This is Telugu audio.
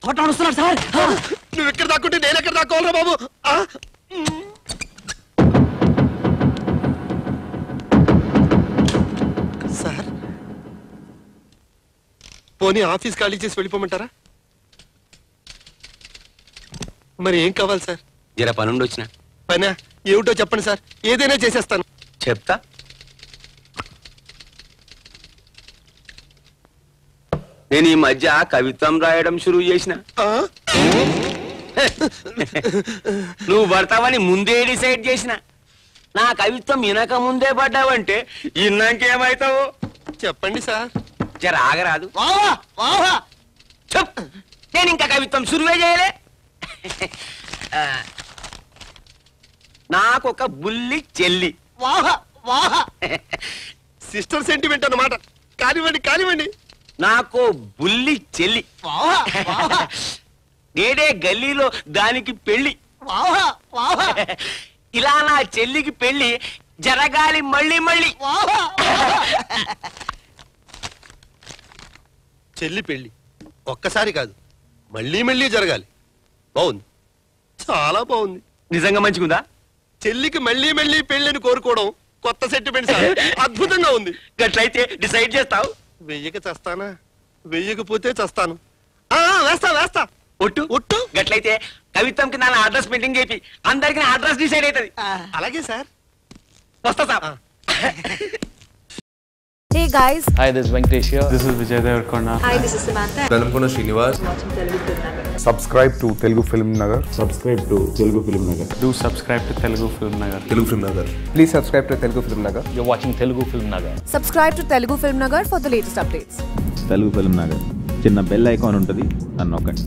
తోట వస్తున్నాడు సార్ నువ్వు ఎక్కడ దాక్కుంటే నేను ఎక్కడ దాక్కోవాలరా బాబు ఆ? సార్ పోనీ ఆఫీస్ ఖాళీ చేసి వెళ్ళిపోమంటారా మరి ఏం కావాలి సార్ జర పనుండి వచ్చిన పైన ఏమిటో చెప్పండి సార్ ఏదైనా చేసేస్తాను చెప్తా నేను ఈ మధ్య కవిత్వం రాయడం షురూ చేసిన ఆ? నువ్వు పడతావని ముందే డిసైడ్ చేసిన నా కవిత్వం వినక ముందే పడ్డావంటే ఇన్నాకేమవుతావు చెప్పండి సార్ జర ఆగరాదు వావా వావా చెప్ నేను ఇంకా కవిత్వం సురువే చేయలే ఆ, నాకొక బుల్లి చెల్లి వాహా వాహా సిస్టర్ సెంటిమెంట్ అన్నమాట కానివ్వండి కానివ్వండి నాకు బుల్లి చెల్లి వాహా వాహా నేడే గల్లీలో దానికి పెళ్లి వాహా వాహా ఇలా నా చెల్లికి పెళ్లి జరగాలి మళ్ళీ మళ్ళీ వాహా చెల్లి పెళ్లి ఒక్కసారి కాదు మళ్ళీ మళ్ళీ జరగాలి బాగుంది చాలా బాగుంది నిజంగా మంచిగుందా చెల్లికి మళ్ళీ మళ్ళీ పెళ్లిని కోరుకోవడం కొత్త సెంటిమెంట్ సార్ అద్భుతంగా ఉంది గట్లయితే డిసైడ్ చేస్తావు వెయ్యక చస్తానా వెయ్యకపోతే చస్తాను ఆ, ఆ, వేస్తా వేస్తా ఒట్టు ఒట్టు గట్లయితే కవిత్వంకి నా అడ్రస్ మీటింగ్ చెప్పి అందరికి నా అడ్రస్ డిసైడ్ అవుతుంది అలాగే సార్ వస్తా సార్ ఆ. Hey guys, Hi, this is Venkatesh here. This is Vijay Devarkonda. hi, this is Samantha. Velankonda Srinivas subscribe to Telugu Film Nagar. Subscribe to Telugu film Nagar Do subscribe to Telugu Film Nagar. Telugu film Nagar Please subscribe to Telugu Film Nagar. You're watching Telugu Film Nagar. Subscribe to Telugu Film Nagar for the latest updates. Telugu film Nagar చిన్న బెల్ ఐకాన్ ఉంటుంది అని నొక్కండి